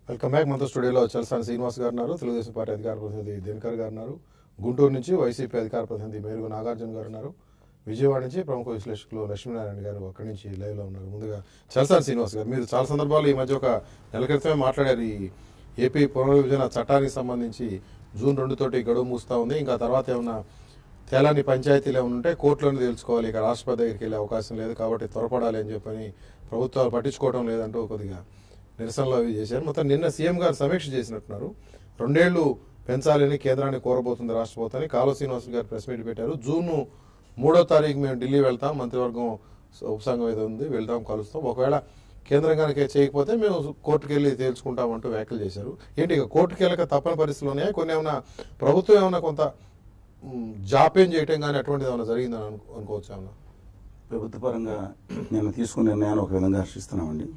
Welcome back మనతో స్టూడియోలో చలసాని శ్రీనివాస్ గారు ఉన్నారు తెలుగుదేశం పార్టీ అధికార ప్రతినిధి దినకర్ గారు ఉన్నారు గుంటూరు నుంచి వైసీపీ అధికార ప్రతినిధి మేరుగు నాగార్జున గారు ఉన్నారు విజయవాడ నుంచి ప్రముఖ విశ్లేషకులు లక్ష్మీనారాయణ గారు అక్కడి నుంచి లైవ్ లో ఉన్నారు ముందుగా చలసాని శ్రీనివాస్ గారు మీరు చాలా సందర్భాలు ఈ మధ్య ఒక నెల క్రితమే మాట్లాడారు ఈ ఏపీ పునర్విభజన చట్టానికి సంబంధించి జూన్ రెండు తోటి గడువు మూస్తా ఉంది ఇంకా తర్వాత ఏమన్నా తేలాని పంచాయతీలు ఏమైనా ఉంటే కోర్టులోనే తెలుసుకోవాలి ఇక రాష్ట్రపతి దగ్గరికి వెళ్ళే అవకాశం లేదు కాబట్టి త్వరపడాలి అని చెప్పని ప్రభుత్వాలు పట్టించుకోవడం లేదంటూ కొద్దిగా నిరసనలు అవి చేశారు మొత్తం నిన్న సీఎం గారు సమీక్ష చేసినట్టున్నారు రెండేళ్లు పెంచాలని కేంద్రాన్ని కోరబోతుంది రాష్ట్ర ప్రభుత్వాన్ని కాలువ శ్రీనివాస్ గారు ప్రెస్ మీట్ పెట్టారు జూన్ మూడో తారీఖు మేము ఢిల్లీ వెళ్తాం మంత్రివర్గం ఉపసంఘం ఏదో ఉంది వెళ్తాం కలుస్తాం ఒకవేళ కేంద్రం కనుక చేయకపోతే మేము కోర్టుకు వెళ్ళి తేల్చుకుంటామంటూ వ్యాఖ్యలు చేశారు ఏంటి ఇక కోర్టుకు వెళ్ళక తప్పని పరిస్థితులు ఉన్నాయా కొన్ని ఏమైనా ప్రభుత్వం ఏమైనా కొంత మ్, జాప్యం చేయటం కానీ అటువంటిది ఏమైనా జరిగిందని అనుకో అనుకోవచ్చు ఏమన్నా ప్రభుత్వ పరంగా నేను తీసుకున్న నిర్ణయాన్ని ఒక విధంగా హర్షిస్తున్నామండి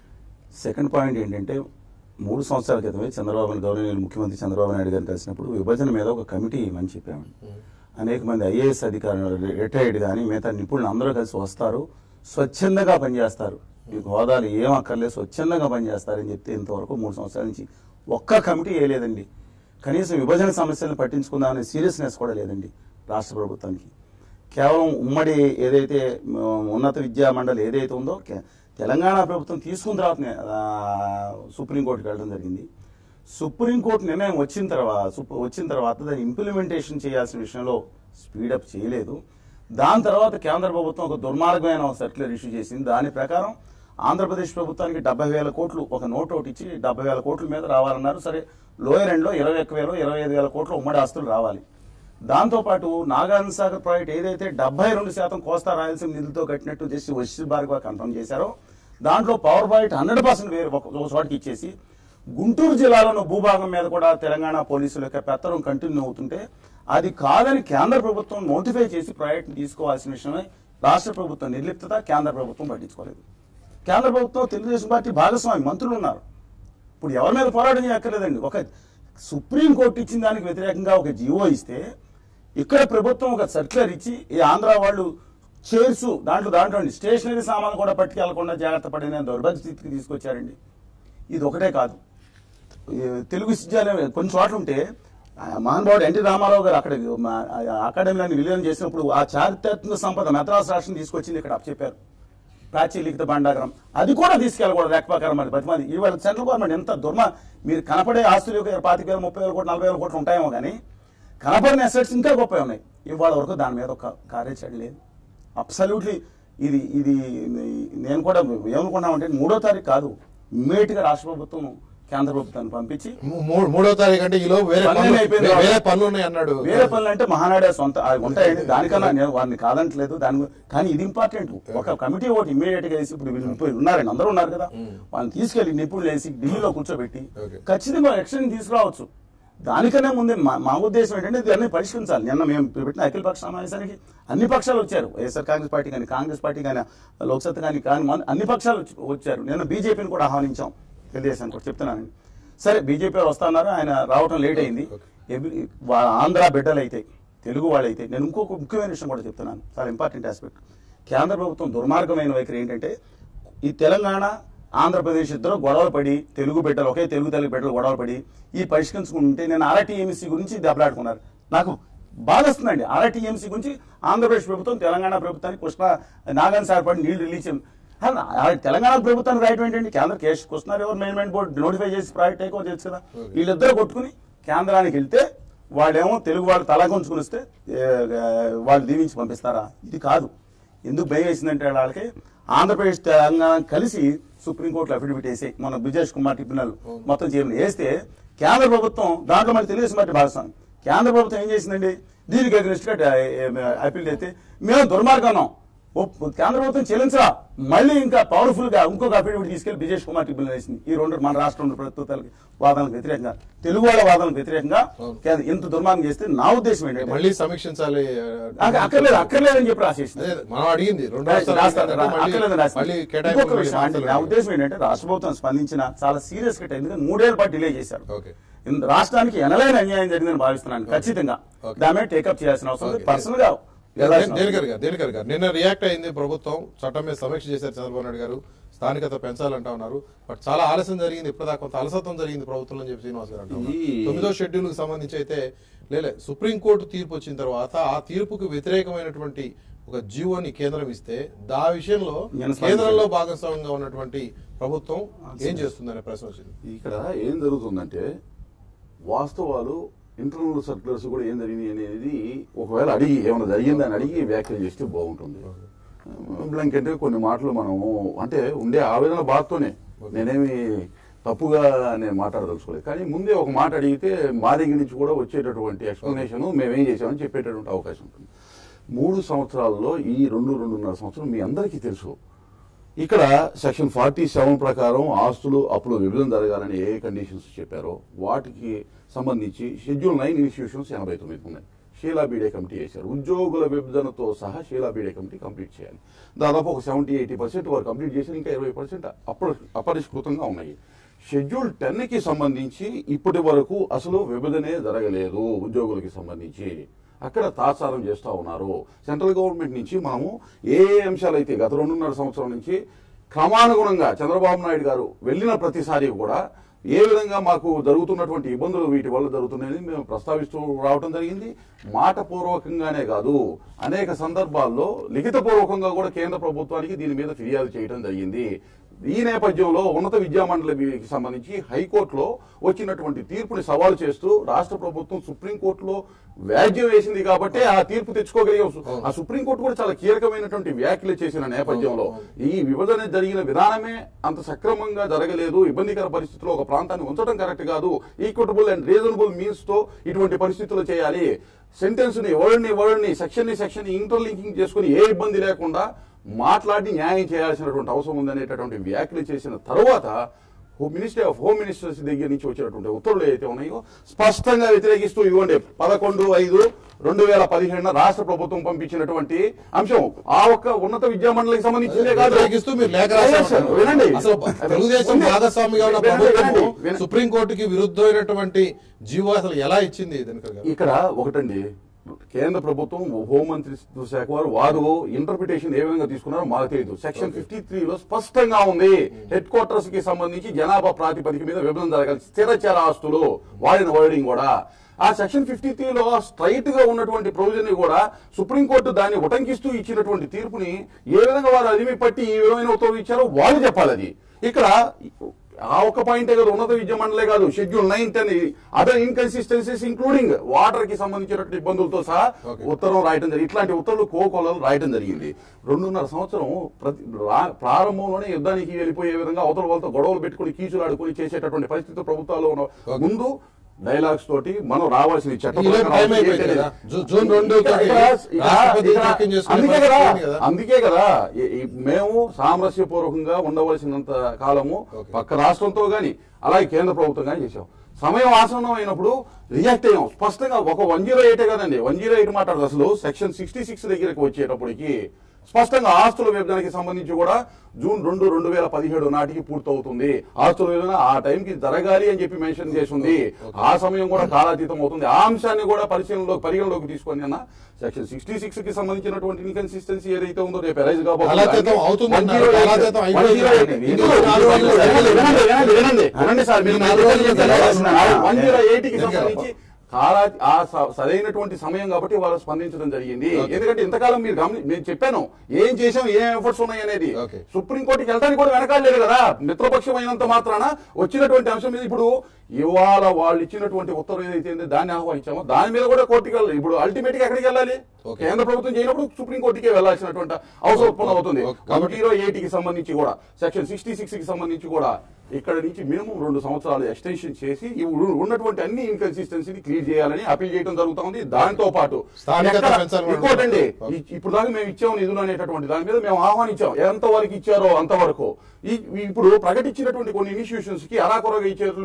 సెకండ్ పాయింట్ ఏంటంటే మూడు సంవత్సరాల క్రితమే చంద్రబాబు నాయుడు గవర్నర్ ముఖ్యమంత్రి చంద్రబాబు నాయుడు గారిని కలిసినప్పుడు విభజన మీద ఒక కమిటీ ఇవ్వమని చెప్పామండి అనేక మంది ఐఏఎస్ అధికారులు రిటైర్డ్ కానీ మిగతా నిపుణులు అందరూ కలిసి వస్తారు స్వచ్ఛందంగా పనిచేస్తారు మీకు హోదాలు ఏం అక్కర్లేదు స్వచ్ఛందంగా పనిచేస్తారని చెప్తే ఇంతవరకు మూడు సంవత్సరాల నుంచి ఒక్క కమిటీ వేయలేదండి కనీసం విభజన సమస్యలను పట్టించుకుందామనే సీరియస్నెస్ కూడా లేదండి రాష్ట్ర ప్రభుత్వానికి కేవలం ఉమ్మడి ఏదైతే మ, ఉన్నత విద్యా మండలి ఏదైతే ఉందో కే- తెలంగాణ ప్రభుత్వం తీసుకున్న తర్వాత సుప్రీంకోర్టుకి వెళ్ళడం జరిగింది సుప్రీంకోర్టు నిర్ణయం వచ్చిన తర్వాత సుప్- వచ్చిన తర్వాత దాన్ని ఇంప్లిమెంటేషన్ చేయాల్సిన విషయంలో స్పీడప్ చేయలేదు దాని తర్వాత కేంద్ర ప్రభుత్వం ఒక దుర్మార్గమైన సర్క్యులర్ ఇష్యూ చేసింది దాని ప్రకారం ఆంధ్రప్రదేశ్ ప్రభుత్వానికి డెబ్బై వేల కోట్లు ఒక నోట్ ఒకటి ఇచ్చి డెబ్బై వేల కోట్ల మీద రావాలన్నారు సరే లోయర్ ఎండ్లో ఇరవై ఒక్క వేలు ఇరవై ఐదు వేల కోట్ల ఉమ్మడి ఆస్తులు రావాలి దాంతోపాటు నాగార్జున సాగర్ ప్రాజెక్ట్ ఏదైతే డెబ్బై రెండు శాతం కోస్తా రాయలసీమ నిధులతో కట్టినట్టు జస్టిస్ వశిష్ఠ భార్గవ కన్ఫర్మ్ చేశారో దాంట్లో పవర్ ప్రాజెక్ట్ హండ్రెడ్ పర్సెంట్ వేరే ఒక ఒక చోటకి ఇచ్చేసి గుంటూరు జిల్లాలోని భూభాగం మీద కూడా తెలంగాణ పోలీసుల యొక్క పెత్తనం కంటిన్యూ అవుతుంటే అది కాదని కేంద్ర ప్రభుత్వం నోటిఫై చేసి ప్రాజెక్ట్ తీసుకోవాల్సిన విషయమై రాష్ట్ర ప్రభుత్వం నిర్లిప్తత కేంద్ర ప్రభుత్వం పట్టించుకోలేదు కేంద్ర ప్రభుత్వం తెలుగుదేశం పార్టీ భాగస్వామి మంత్రులు ఉన్నారు ఇప్పుడు ఎవరి మీద పోరాటం చేయక్కర్లేదండి ఒక సుప్రీంకోర్టు ఇచ్చిన దానికి వ్యతిరేకంగా ఒక జీవో ఇస్తే ఇక్కడ ప్రభుత్వం ఒక సర్క్యులర్ ఇచ్చి ఈ ఆంధ్ర వాళ్ళు చైర్స్ దాంట్లో దాంట్లో స్టేషనరీ సామాన్లు కూడా పట్టుకెళ్లకుండా జాగ్రత్త పడిన దౌర్భాగ్య స్థితికి తీసుకొచ్చారండి ఇది ఒకటే కాదు ఈ తెలుగు విశ్వవిద్యాలయం కొన్ని చోట్ల ఉంటే ఆ మహానుభావుడు ఎన్టీ రామారావు గారు అక్కడ మా- ఆ అకాడమీలను విలీనం చేసినప్పుడు ఆ చారిత్రాత్మక సంపద మెద్రాస్ రాష్ట్రం తీసుకొచ్చింది ఇక్కడ చెప్పారు ప్రాచీ లిఖిత భాండాగరం అది కూడా తీసుకెళ్ళకూడదు రేఖపాకరం మరి పది మంది ఇవాళ సెంట్రల్ గవర్నమెంట్ ఎంత దుర్మ మీరు కనపడే ఆస్తులు ఒక పాతిక వేల ముప్పై వేల కోట్లు నలభై వేల కోట్లు ఉంటాయేమో కానీ కనపడిన అసెట్స్ ఇంకా గొప్ప ఉన్నాయి ఇవాళ వరకు దాని మీద ఒక కార్యాచరణ లేదు అబ్సల్యూట్లీ ఇది ఇది నేను కూడా ఏమనుకున్నామంటే మూడో తారీఖు కాదు ఇమ్మీడియట్ గా రాష్ట్ర ప్రభుత్వం కేంద్ర ప్రభుత్వాన్ని పంపించి మూ- మూ- మూడో తారీఖు అంటే ఈలో వేరే పనులు పనులు అయిపోయింది వే- వేరే కాబట్టి. పనులు ఉన్నాయి అన్నాడు వేరే పనులు అంటే మహానాడే సొంత అవి ఉంటాయండి దానికన్నా నేను వారిని కాదంటలేదు దాని గు- కానీ ఇది ఇంపార్టెంట్ ఒక కమిటీ ఒకటి ఇమీడియట్ గా వేసి ఇప్పుడు వీళ్ళు ముప్పై ఉన్నారండి అందరూ ఉన్నారు కదా వాళ్ళని తీసుకెళ్లి నిపుణులు వేసి ఢిల్లీలో కూర్చోబెట్టి Okay. ఖచ్చితంగా ఎక్స్టెండ్ తీసుకురావచ్చు దానికన్నా ముందే మా మా ఉద్దేశం ఏంటంటే దీన్ని పరిష్కరించాలి నిన్న మేము పెట్టిన అఖిల పక్ష సమావేశానికి అన్ని పక్షాలు వచ్చారు వైఎస్ఆర్ కాంగ్రెస్ పార్టీ కానీ కాంగ్రెస్ పార్టీ కానీ లోక్సత్తా కానీ కానీ మన- అన్ని పక్షాలు వచ్చి- వచ్చారు నిన్న బీజేపీని కూడా ఆహ్వానించాం తెలుగుదేశాన్ని కూడా చెప్తున్నాను సరే బీజేపీ వారు వస్తున్నారు ఆయన రావటం లేట్ అయింది ఎవ్రీ- వా- ఆంధ్ర బిడ్డలు అయితే తెలుగు వాళ్ళు అయితే నేను ఇంకొక ముఖ్యమైన విషయం కూడా చెప్తున్నాను చాలా ఇంపార్టెంట్ ఆస్పెక్ట్ కేంద్ర ప్రభుత్వం దుర్మార్గమైన వైఖరి ఏంటంటే ఈ తెలంగాణ ఆంధ్రప్రదేశ్ ఇద్దరు గొడవలు పడి తెలుగు బిడ్డలు ఒకే తెలుగు తెలుగు బిడ్డలు గొడవలు పడి ఈ పరిష్కరించుకుంటే నేను ఆర్టీఎంసీ గురించి దెబ్బలాడుకున్నారు నాకు బాధేస్తుందండి ఆర్టీఎంసీ గురించి ఆంధ్రప్రదేశ్ ప్రభుత్వం తెలంగాణ ప్రభుత్వానికి కృష్ణ నాగాన్ సార్పడి నీళ్లు రిలీజ్ చేయం. అసలు ఆ తెలంగాణ ప్రభుత్వానికి రైట్ ఏంటండి కేంద్ర case Krishna river management board notify చేసి ప్రాజెక్ట్ టేక్ ఓవర్ తెలుసు కదా వీళ్ళిద్దరు కొట్టుకుని కేంద్రానికి వెళ్తే వాళ్ళేమో తెలుగు వాళ్ళు తల కొంచుకుని వస్తే ఏ, ఏ, వాళ్ళు దీవించి పంపిస్తారా ఇది కాదు ఎందుకు భయం వేసిందంటే వాళ్ళకి ఆంధ్రప్రదేశ్ తెలంగాణ కలిసి సుప్రీంకోర్టులో అఫిడవిట్ వేసి మన బ్రిజేష్ కుమార్ ట్రిబ్యునల్ మొత్తం చేయమని వేస్తే కేంద్ర ప్రభుత్వం దాంట్లో మరి తెలుగుదేశం పార్టీ భాగస్వామి కేంద్ర ప్రభుత్వం ఏం చేసిందండి దీనికి అగ్రెస్ట్ గా అప్పీల్ చేస్తే మేము దుర్మార్గం ఒప్పు- కేంద్ర ప్రభుత్వం చెల్లించరా మళ్ళీ ఇంకా పవర్ఫుల్ గా ఇంకొక అఫిడవిట్ తీసుకెళ్లి బ్రిజేష్ కుమార్ ట్రిబ్యునల్ వేసింది ఈ రెండు మన రాష్ట్రం ప్రభుత్వాలకి వాదనలకు వ్యతిరేకంగా తెలుగు వాళ్ళ వాదనలకు వ్యతిరేకంగా కేంద్ర- ఇంత దుర్మార్గం చేస్తే నా ఉద్దేశం ఏంటంటే మళ్ళీ సమీక్షించాలి అక్క- అక్కర్లేదు అక్కర్లేదని చెప్పి రాసేసింది అదే మనం అడిగింది రెండు రాస్తారు, రాస్తారు, అక్కర్లేదు రాస్తారు. మళ్ళీ ఇంకొక కేటాయింపు విషయం అంటే నా ఉద్దేశం ఏంటంటే రాష్ట్ర ప్రభుత్వం స్పందించిన చాలా సీరియస్ గా ఎందుకంటే మూడేళ్ల పాటు డిలే చేశారు ఓకే ఇంత రాష్ట్రానికి ఎనలేని అన్యాయం జరిగిందని భావిస్తున్నాను ఖచ్చితంగా Okay. దాని మీద టేకప్ చేయాల్సిన అవసరం ఉంది Okay. పర్సనల్ గా వెళ్ళాల్సిన దేనికర్ గారు దేనికర్ గారు నిన్న రియాక్ట్ అయింది ప్రభుత్వం చట్టం మీద సమీక్ష చేశారు చంద్రబాబు నాయుడు గారు స్థానికత పెంచాలంటా ఉన్నారు బట్ చాలా ఆలస్యం జరిగింది ఇప్పటిదాకా కొంత అలసత్వం జరిగింది ప్రభుత్వం అని చెప్పి శ్రీనివాస్ గారు అంటా ఉన్నారు. ఈ- తొమ్మిదో షెడ్యూల్ కు సంబంధించి అయితే లేలే సుప్రీంకోర్టు తీర్పు వచ్చిన తర్వాత ఆ తీర్పుకు వ్యతిరేకమైనటువంటి ఒక జీవోని కేంద్రం ఇస్తే దా విషయంలో జనస్వామ్యం కేంద్రంలో భాగస్వామ్యంగా ఉన్నటువంటి ప్రభుత్వం ఏం చేస్తుందనే ప్రశ్న వచ్చింది ఇక్కడ ఏం జరుగుతుందంటే వాస్తవాలు ఇంటర్నల్ సర్క్యులర్స్ కూడా ఏం జరిగింది అనేది ఒకవేళ అడిగి ఏమైనా జరిగిందని అడిగి వ్యాఖ్యలు చేస్తే బాగుంటుంది బ్లాంక్ అంటే కొన్ని మాటలు మనము అంటే ఉండే ఆవేదన బాధతోనే నేనేమి తప్పుగా నేను మాట్లాడదలుచుకోలేదు కానీ ముందే ఒక మాట అడిగితే మా దగ్గర నుంచి కూడా వచ్చేటటువంటి ఎక్స్ప్లెనేషన్ మేమేం చేసామని చెప్పేటటువంటి అవకాశం ఉంటుంది మూడు సంవత్సరాల్లో ఈ రెండు రెండున్నర సంవత్సరం మీ అందరికీ తెలుసు ఇక్కడ సెక్షన్ ఫార్టీ సెవెన్ ప్రకారం ఆస్తులు అప్పులు విభజన జరగాలని ఏ కండిషన్స్ చెప్పారో వాటికి సంబంధించి షెడ్యూల్ నైన్ ఇన్స్టిట్యూషన్స్ ఎనభై తొమ్మిది ఉన్నాయి షీలా బీడే కమిటీ చేశారు ఉద్యోగుల విభజనతో సహా షీలా బీడే కమిటీ కంప్లీట్ చేయాలి దాదాపు ఒక సెవెంటీ ఎయిటీ పర్సెంట్ వారు కంప్లీట్ చేసి ఇంకా ఇరవై పర్సెంట్ అపరిష్కృతంగా ఉన్నాయి షెడ్యూల్ టెన్ కి సంబంధించి ఇప్పటి వరకు అసలు విభజనే జరగలేదు ఉద్యోగులకి సంబంధించి అక్కడ తాత్సారం చేస్తా ఉన్నారు సెంట్రల్ గవర్నమెంట్ నుంచి మనము ఏ ఏ అంశాలు అయితే గత రెండున్నర సంవత్సరం నుంచి క్రమానుగుణంగా చంద్రబాబు నాయుడు గారు వెళ్ళిన ప్రతిసారి కూడా ఏ విధంగా మాకు జరుగుతున్నటువంటి ఇబ్బందులు వీటి వల్ల జరుగుతున్నాయని మేము ప్రస్తావిస్తూ రావడం జరిగింది మాట పూర్వకంగానే కాదు అనేక సందర్భాల్లో లిఖిత పూర్వకంగా కూడా కేంద్ర ప్రభుత్వానికి దీని మీద ఫిర్యాదు చేయడం జరిగింది ఈ నేపథ్యంలో ఉన్నత విద్యా మండలికి సంబంధించి హైకోర్టులో వచ్చినటువంటి తీర్పుని సవాలు చేస్తూ రాష్ట్ర ప్రభుత్వం సుప్రీంకోర్టులో వ్యాజ్యం వేసింది కాబట్టి ఆ తీర్పు తెచ్చుకోగలిగాం ఆ సుప్రీంకోర్టు కూడా చాలా కీలకమైనటువంటి వ్యాఖ్యలు చేసిన నేపథ్యంలో ఈ విభజన జరిగిన విధానమే అంత సక్రమంగా జరగలేదు ఇబ్బందికర పరిస్థితుల్లో ఒక ప్రాంతాన్ని ఉంచడం కరెక్ట్ కాదు ఈక్వటబుల్ అండ్ రీజనబుల్ మీన్స్ తో ఇటువంటి పరిస్థితులు చేయాలి సెంటెన్స్ ని వర్డ్ ని వర్డ్ ని సెక్షన్ ని సెక్షన్ ఇంటర్లింకింగ్ చేసుకుని ఏ ఇబ్బంది లేకుండా మాట్లాడి న్యాయం చేయాల్సినటువంటి అవసరం ఉందనేటటువంటి వ్యాఖ్యలు చేసిన తర్వాత మినిస్ట్రీ ఆఫ్ హోమ్ మినిస్టర్స్ దగ్గర నుంచి వచ్చినటువంటి ఉత్తర్వులు ఏవైతే ఉన్నాయో స్పష్టంగా వ్యతిరేకిస్తూ ఇవ్వండి పదకొండు ఐదు రెండు వేల పదిహేడున రాష్ట్ర ప్రభుత్వం పంపించినటువంటి అంశం ఆ ఒక్క ఉన్నత విద్యా మండలికి సంబంధించిందే కాదు వ్యతిరేకిస్తూ మీరు లేఖ Yes, రాశారు. sir. వినండి అసలు తెలుగుదేశం వినండి. భాగస్వామిగా ఉన్న వినండి, ప్రభుత్వము వినండి, వినండి. సుప్రీంకోర్టుకి విరుద్ధమైనటువంటి జీవో అసలు ఎలా ఇచ్చింది దినకర్ గారు ఇక్కడ ఒకటండి కేంద్ర ప్రభుత్వం హోంమంత్రిత్వ శాఖ వారు వారు ఇంటర్ప్రిటేషన్ ఏ విధంగా తీసుకున్నారో మాకు తెలియదు సెక్షన్ ఫిఫ్టీ త్రీలో స్పష్టంగా ఉంది హెడ్ క్వార్టర్స్ కి సంబంధించి జనాభా ప్రాతిపదిక మీద విభజన జరగాలి స్థిరచర ఆస్తులు వాడిన వర్డింగ్ కూడా ఆ సెక్షన్ ఫిఫ్టీ త్రీలో స్ట్రైట్ గా ఉన్నటువంటి ప్రొవిజన్ ని కూడా సుప్రీంకోర్టు దాన్ని ఉటంకిస్తూ ఇచ్చినటువంటి తీర్పుని ఏ విధంగా వారు అదిమి పట్టి ఈ విధమైన ఉత్తర్వులు ఇచ్చారో వాళ్ళు చెప్పాలి అది ఇక్కడ ఆ ఒక్క పాయింటే కాదు ఉన్నత విద్య మండలే కాదు schedule nine ten other inconsistencies including water కి సంబంధించినటువంటి ఇబ్బందులతో సహా Okay. ఉత్తరం రాయటం జరిగింది ఇట్లాంటి ఉత్తర్వులు కోకొలలు రాయటం జరిగింది రెండున్నర సంవత్సరం ప్రతి రా- ప్రారంభంలోనే యుద్ధానికి వెళ్ళిపోయే విధంగా అవతల వాళ్ళతో గొడవలు పెట్టుకుని కీచులు ఆడుకుని చేసేటటువంటి పరిస్థితి ప్రభుత్వాలు ఉన్న Okay. ముందు డైలాగ్స్ తోటి మనం రావాల్సిన ఈ చట్ట ఈ లోపు ప్రకారం టైం అయిపోయింది ఏంటనేది. కదా. జూ- జూన్ రెండు ఇక్కడ- తోటి ఇక్కడ- రాష్ట్రపతి ఇక్కడ- జోక్యం చేసుకునే అందుకే పరిస్థితి కదా ఉంది కదా. అందుకే కదా ఈ- ఈ మేము సామరస్యపూర్వకంగా ఉండవలసినంత కాలము Okay. పక్క రాష్ట్రంతో గాని అలాగే కేంద్ర ప్రభుత్వం గాని చేసాం సమయం ఆసన్నం అయినప్పుడు రియాక్ట్ అయ్యాం స్పష్టంగా ఒక వన్ జీరో ఎయిటే కదండి వన్ జీరో ఎయిట్ మాట్లాడదు అసలు సెక్షన్ సిక్స్టీ సిక్స్ దగ్గరికి వచ్చేటప్పటికి స్పష్టంగా ఆస్తుల విభజనకి సంబంధించి కూడా జూన్ రెండు రెండు వేల పదిహేడు నాటికి పూర్తవుతుంది ఆస్తుల విభజన ఆ టైంకి జరగాలి అని చెప్పి మెన్షన్ చేసింది ఆ సమయం కూడా కాలాతీతం అవుతుంది ఆ అంశాన్ని కూడా పరిశీలనలో పరిగణలోకి తీసుకొని అన్న సెక్షన్ సిక్స్టీ సిక్స్ కి సంబంధించినటువంటి ఇన్కన్సిస్టెన్సీ ఏదైతే ఉందో రేపు ఎరైజ్ కాలాతీతం అవుతుంది అన్నారు. కాలాతీతం అయిపోయింది. వినండి ఇంకో నాలుగు రోజులు వినండి, వినండి, వినండి. వినండి సార్ మీరు ఈ నాలుగు రోజులు తెలియాల్సిన- వన్ జీరో ఎయిట్ కి ఎందుకు? సంబంధించి కాలా ఆ స- సరైనటువంటి సమయం కాబట్టి వాళ్ళు స్పందించడం జరిగింది Okay. ఎందుకంటే ఇంతకాలం మీరు గమని నేను చెప్పాను ఏం చేసాం ఏం ఎఫర్ట్స్ ఉన్నాయి అనేది Okay. సుప్రీంకోర్టుకి వెళ్ళడానికి కూడా వెనకాడలేదు కదా మిత్రపక్షం అయినంత మాత్రాన వచ్చినటువంటి అంశం మీద ఇప్పుడు ఇవాళ వాళ్ళు ఇచ్చినటువంటి ఉత్తర్వు ఏదైతే ఉందో దాన్ని ఆహ్వానించామో దాని మీద కూడా కోర్టుకి వెళ్ళాలి ఇప్పుడు అల్టిమేట్ గా ఎక్కడికి వెళ్ళాలి Okay. కేంద్ర ప్రభుత్వం చేయనప్పుడు సుప్రీం కోర్టుకే వెళ్లాల్సినటువంటి అవసరం ఉత్పన్నం అవుతుంది Okay. కాబట్టి- జీరో ఎయిట్ కి సంబంధించి కూడా సెక్షన్ సిక్స్టీ సిక్స్ కి సంబంధించి కూడా ఇక్కడ నుంచి మినిమం రెండు సంవత్సరాలు ఎక్స్టెన్షన్ చేసి ఈ ఉ- ఉన్నటువంటి అన్ని ఇన్కన్సిస్టెన్సీని క్లియర్ చేయాలని అపీల్ చేయడం జరుగుతుంది దాంతో పాటు స్థానికత ఎక్కడ- పెంచాలని ఇంకోటండి Okay. ఈ- ఇప్పుడు దాకా మేము ఇచ్చాము నిధులు అనేటటువంటి దాని మీద మేము ఆహ్వానించాం ఎంత వరకు ఇచ్చారో అంతవరకు ఈ ఈ- ఇప్పుడు ప్రకటించినటువంటి కొన్ని ఇన్స్టిట్యూషన్స్ కి అరాకొరగా ఇచ్చే మీద రిక్వెస్ట్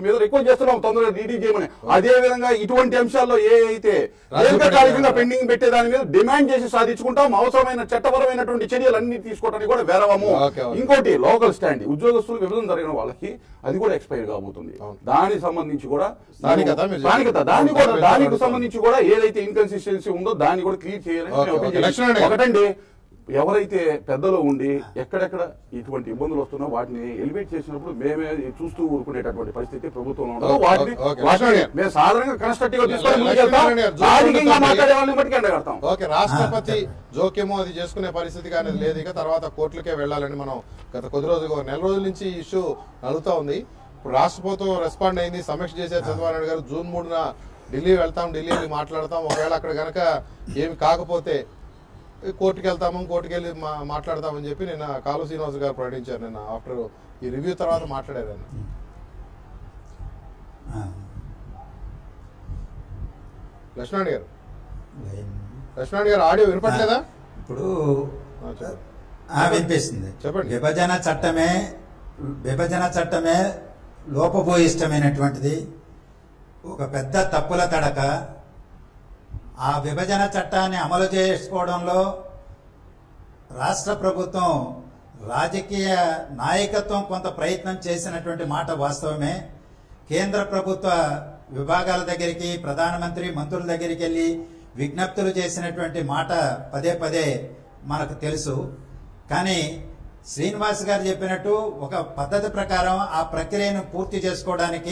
చేస్తున్నాం తొందరగా డీడీ చేయమని అదే విధంగా ఇటువంటి అంశాల్లో ఏ అయితే రాజీ దీర్ఘకాలికంగా పడే- పెండింగ్ పెట్టే దాని మీద డిమాండ్ చేసి సాధించుకుంటాం అవసరమైన చట్టపరమైనటువంటి చర్యలు అన్ని తీసుకోవడానికి కూడా వేరవము ఓకే, ఓకే. ఇంకోటి లోకల్ స్టాండ్ ఉద్యోగస్తులు విభజన జరిగిన వాళ్ళకి అది కూడా ఎక్స్పైర్ కాబోతుంది అవును. దానికి సంబంధించి కూడా స్థానికత మీరు స్థానికత చెప్పారు. దాన్ని కూడా అవును, దానికి అవును. సంబంధించి కూడా ఏదైతే ఇన్కన్సిస్టెన్సీ ఉందో దాన్ని కూడా క్లియర్ చేయాలని ఓకే, నేను ఓకే. appeal చేస్తున్నాను. లక్ష్మణ్ గారు. ఒకటండి ఎవరైతే పెద్దలు ఉండి ఎక్కడెక్కడ ఇటువంటి ఇబ్బందులు వస్తున్నా వాటిని ఎలివేట్ చేసినప్పుడు మేమే చూస్తూ ఊరుకునేటటువంటి పరిస్థితి ప్రభుత్వంలో ఉండదు ఓకే, వాటిని ఓకే, ఓకే. లక్ష్మణ్ వాటిని గారు. మేము సాధారణంగా కన్స్ట్రక్టివ్ గా తీసుకొని లక్ష్మణ్ ముందుకెళ్తాం గారు, జోక్యం రాజకీయంగా ఉంటుంది. మాట్లాడే వాళ్ళని బట్టి ఎండగడతాం ఓకే రాష్ట్రపతి జోక్యమో అది చేసుకునే పరిస్థితి కానీ లేదు ఇక తర్వాత కోర్టులకే వెళ్ళాలని మనం గత కొద్ది రోజులు ఒక నెల రోజుల నుంచి ఈ ఇష్యూ నలుగుతా ఉంది ఇప్పుడు రాష్ట్ర ప్రభుత్వం రెస్పాండ్ అయింది సమీక్ష చేసే చంద్రబాబు నాయుడు గారు జూన్ మూడున ఢిల్లీ వెళ్తాం ఢిల్లీ వెళ్ళి మాట్లాడతాం ఒకవేళ అక్కడ గనక ఏమి కాకపోతే కోర్టుకి వెళ్తాము కోర్టుకి వెళ్ళి మా- మాట్లాడతామని చెప్పి నిన్న కాలు శ్రీనివాస్ గారు ప్రకటించారు నిన్న ఆఫ్టర్ ఈ రివ్యూ తర్వాత మాట్లాడారు ఆయన ఆ, లక్ష్మణ్ గారు లైన్. లక్ష్మణ్ గారు ఆడియో వినపట్లేదా ఇప్పుడు ఆ, చెప్పండి. ఆ, వినిపిస్తుంది చెప్పండి. విభజన చట్టమే విభజన చట్టమే లోపభూయిష్టమైనటువంటిది ఒక పెద్ద తప్పుల తడక ఆ విభజన చట్టాన్ని అమలు చేసుకోవడంలో రాష్ట్ర ప్రభుత్వం రాజకీయ నాయకత్వం కొంత ప్రయత్నం చేసినటువంటి మాట వాస్తవమే కేంద్ర ప్రభుత్వ విభాగాల దగ్గరికి ప్రధానమంత్రి మంత్రుల దగ్గరికి వెళ్ళి విజ్ఞప్తులు చేసినటువంటి మాట పదే పదే మనకు తెలుసు కానీ శ్రీనివాస్ గారు చెప్పినట్టు ఒక పద్ధతి ప్రకారం ఆ ప్రక్రియను పూర్తి చేసుకోవడానికి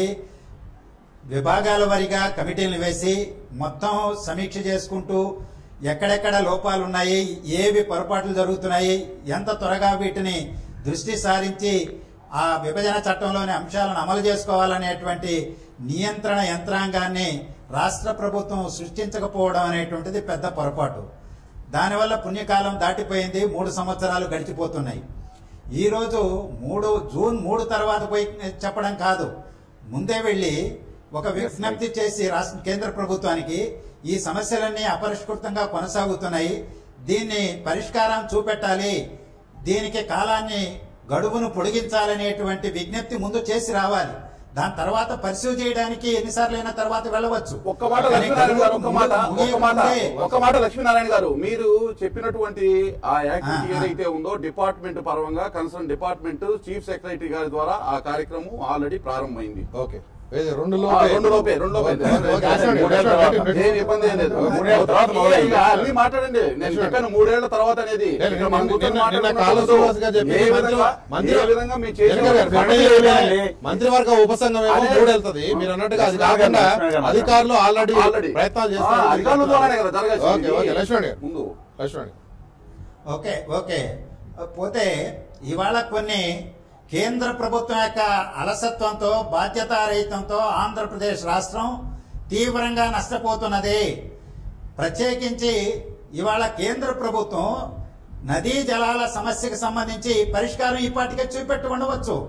విభాగాల వారీగా కమిటీలు వేసి మొత్తం సమీక్ష చేసుకుంటూ ఎక్కడెక్కడ లోపాలు ఉన్నాయి ఏవి పొరపాట్లు జరుగుతున్నాయి ఎంత త్వరగా వీటిని దృష్టి సారించి ఆ విభజన చట్టంలోని అంశాలను అమలు చేసుకోవాలనేటువంటి నియంత్రణ యంత్రాంగాన్ని రాష్ట్ర ప్రభుత్వం సృష్టించకపోవడం అనేటువంటిది పెద్ద పొరపాటు దానివల్ల పుణ్యకాలం దాటిపోయింది మూడు సంవత్సరాలు గడిచిపోతున్నాయి ఈరోజు మూడు జూన్ మూడు తర్వాత పోయి చెప్పడం కాదు ముందే వెళ్ళి ఒక విజ్ఞప్తి చేసి రాష్ట్ర కేంద్ర ప్రభుత్వానికి ఈ సమస్యలన్నీ అపరిష్కృతంగా కొనసాగుతున్నాయి దీన్ని పరిష్కారం చూపెట్టాలి దీనికి కాలాన్ని గడువును పొడిగించాలనేటువంటి విజ్ఞప్తి ముందు చేసి రావాలి దాని తర్వాత పరిశీలి చేయడానికి ఎన్నిసార్లు అయిన తర్వాత వెళ్ళవచ్చు ఒక్క మాట కానీ లక్ష్మీనారాయణ గారు ఒక్క మాట ముందు- ఒక్క మాట ముందే ఒక్క మాట లక్ష్మీనారాయణ గారు మీరు చెప్పినటువంటి ఆ యాక్టివిటీ ఆ, ఆ. ఏదైతే ఉందో డిపార్ట్మెంట్ పరంగా కన్సర్న్ డిపార్ట్మెంట్ చీఫ్ సెక్రటరీ గారి ద్వారా ఆ కార్యక్రమం ఆల్రెడీ ప్రారంభమైంది ఓకే ఏది రెండు ఆ, లోపే రెండు లోపే రెండు లోపే ఓకే, ఓకే, లక్ష్మణ్ గారు, మూడేళ్ల లక్ష్మణ్ తర్వాత. గారు, ఏం ఇబ్బంది ఏం లేదు ఓకే. మూడేళ్ల తర్వాత మొదలైంది. ఓకే. అన్ని మాట్లాడండి నేను చెప్పాను మూడేళ్ల తర్వాత అనేది నేను ఇక్కడ మనం నిన్న- కూర్చొని నిన్న- నిన్న మాట్లాడుకున్నప్పుడు కాళ శ్రీనివాస్ గారు చెప్పింది ఏ మంత్రి- విధంగా మంత్రి- ఏ విధంగా మేము చేసిన జగన్ గారు పనులు నిర్ణయం చేయాలి? ఏమి? మంత్రివర్గ ఉపసంఘం ఏమో అదే. మూడు వెళ్తది మీరు అన్నట్టుగా అది లక్ష్మణ్ గారు, కాకుండా లక్ష్మణ్ గారు అధికారులు ఆల్రెడీ ఆల్రెడీ ప్రయత్నాలు ఆ, చేస్తున్నారు అధికారుల ద్వారానే కదా జరగాల్సింది. ఓకే ఓకే లక్ష్మణ్ గారు ముందు లక్ష్మణ్ గారు. ఓకే ఓకే పోతే ఇవాళ కొన్ని కేంద్ర ప్రభుత్వం యొక్క అలసత్వంతో బాధ్యతారహితంతో ఆంధ్రప్రదేశ్ రాష్ట్రం తీవ్రంగా నష్టపోతున్నది ప్రత్యేకించి ఇవాళ కేంద్ర ప్రభుత్వం నదీ జలాల సమస్యకు సంబంధించి పరిష్కారం ఇప్పటికే చూపెట్టి ఉండవచ్చు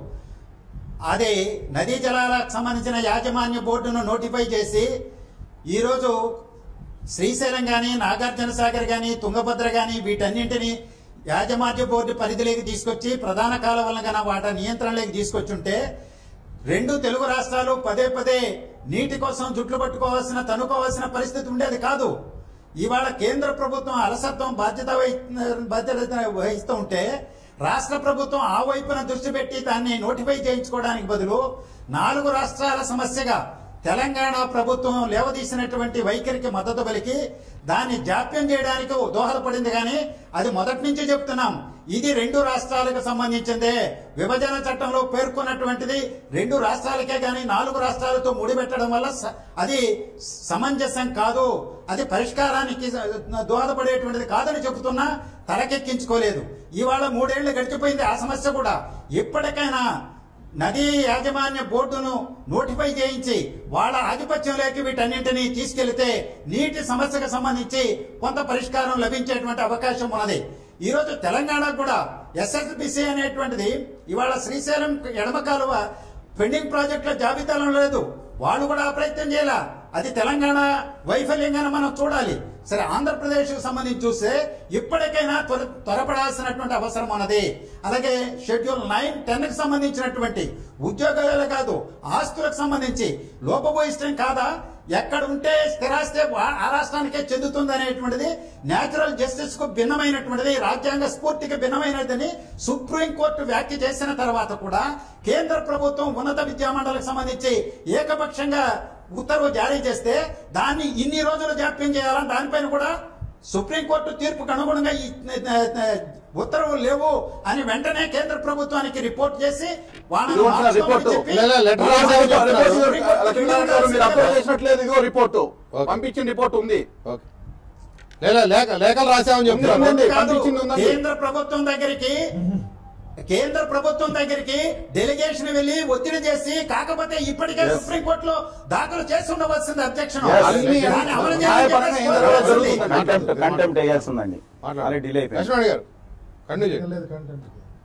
అది నదీ జలాలకు సంబంధించిన యాజమాన్య బోర్డును నోటిఫై చేసి ఈరోజు శ్రీశైలం కానీ నాగార్జున సాగర్ కానీ తుంగభద్ర కానీ వీటన్నింటినీ యాజమాన్య బోర్డు పరిధిలోకి తీసుకొచ్చి ప్రధాన కాలువలను గన వాటి నియంత్రణలోకి తీసుకొచ్చుంటే రెండు తెలుగు రాష్ట్రాలు పదే పదే నీటి కోసం జుట్లు పట్టుకోవాల్సిన తనుకోవాల్సిన పరిస్థితి ఉండేది కాదు ఇవాళ కేంద్ర ప్రభుత్వం అలసత్వం బాధ్యత వహి- బాధ్యత వహిస్తూ ఉంటే రాష్ట్ర ప్రభుత్వం ఆ వైపున దృష్టి పెట్టి దాన్ని నోటిఫై చేయించుకోవడానికి బదులు నాలుగు రాష్ట్రాల సమస్యగా తెలంగాణ ప్రభుత్వం లేవదీసినటువంటి వైఖరికి మద్దతు పలికి దాన్ని జాప్యం చేయడానికి దోహదపడింది కానీ అది మొదటి నుంచి చెప్తున్నాం ఇది రెండు రాష్ట్రాలకు సంబంధించిందే విభజన చట్టంలో పేర్కొన్నటువంటిది రెండు రాష్ట్రాలకే కానీ నాలుగు రాష్ట్రాలతో ముడిపెట్టడం వల్ల స- అది సమంజసం కాదు అది పరిష్కారానికి దోహదపడేటువంటిది కాదని చెబుతున్నా తలకెక్కించుకోలేదు ఇవాళ మూడేళ్లు గడిచిపోయింది ఆ సమస్య కూడా ఇప్పటికైనా నదీ యాజమాన్య బోర్డును నోటిఫై చేయించి వాళ్ళ ఆధిపత్యంలోకి వీటన్నింటినీ తీసుకెళ్తే నీటి సమస్యకు సంబంధించి కొంత పరిష్కారం లభించేటువంటి అవకాశం ఉన్నది ఈ రోజు తెలంగాణ కూడా ఎస్ఎస్బిసి అనేటువంటిది ఇవాళ శ్రీశైలం ఎడమ కాలువ పెండింగ్ ప్రాజెక్టుల జాబితాలో లేదు వాళ్ళు కూడా ఆ ప్రయత్నం చేయాల అది తెలంగాణ వైఫల్యంగానే మనం చూడాలి సరే ఆంధ్రప్రదేశ్ కు సంబంధించి చూస్తే ఇప్పటికైనా త్వర త్వరపడాల్సినటువంటి అవసరం ఉన్నది అలాగే షెడ్యూల్ నైన్ టెన్ కి సంబంధించినటువంటి ఉద్యోగాలు కాదు ఆస్తులకు సంబంధించి లోపభూయిష్టం కాదా ఎక్కడ ఉంటే స్థిరాస్తే వా- ఆ రాష్ట్రానికే చెందుతుంది అనేటువంటిది న్యాచురల్ జస్టిస్ కు భిన్నమైనటువంటిది రాజ్యాంగ స్ఫూర్తికి భిన్నమైనదని సుప్రీంకోర్టు వ్యాఖ్య చేసిన తర్వాత కూడా కేంద్ర ప్రభుత్వం ఉన్నత విద్యామండలికి సంబంధించి ఏకపక్షంగా ఉత్తర్వు జారీ చేస్తే దాన్ని ఇన్ని రోజులు జాప్యం చేయాలని దానిపైన కూడా సుప్రీంకోర్టు తీర్పుకు అనుగుణంగా ఈ ఉత్తర్వులు లేవు అని వెంటనే కేంద్ర ప్రభుత్వానికి రిపోర్ట్ చేసి వాళ్ళని ఇది వచ్చిన మార్చుకోమని రిపోర్టు. చెప్పి లే, లే, లెటర్ రాసేమని చెప్తున్నారు. సుప్రీంకోర్టు లక్ష్మీనారాయణ గారు మీరు అప్లోడ్ చేసినట్లేదు ఇదిగో రిపోర్టు ఓకే. పంపించిన రిపోర్ట్ ఉంది ఓకే లేదా లేఖ లేఖలు రాసామని చెప్తున్నారు ఉంది. కాదు. పంపించింది ఉందండి. కేంద్ర ప్రభుత్వం దగ్గరికి కేంద్ర ప్రభుత్వం దగ్గరికి డెలిగేషన్ వెళ్లి ఒత్తిడి చేసి కాకపోతే ఇప్పటికే Yes. సుప్రీంకోర్టులో దాఖలు చేసి ఉండవలసింది అధ్యక్షుడు Yes. అన్ని అన్ని దాన్ని అమలు న్యాయపరంగా చేయాలని ఏం చెప్పేసి జరుగుతుంది? కోరాల్సింది. కంటెంప్ట్ కంటెంప్ట్ వేయాల్సిందండి అలా డిలే అయిపోయింది లక్ష్మణ్ గారు కంటిన్యూ చేయండి లేదు కంటెంట్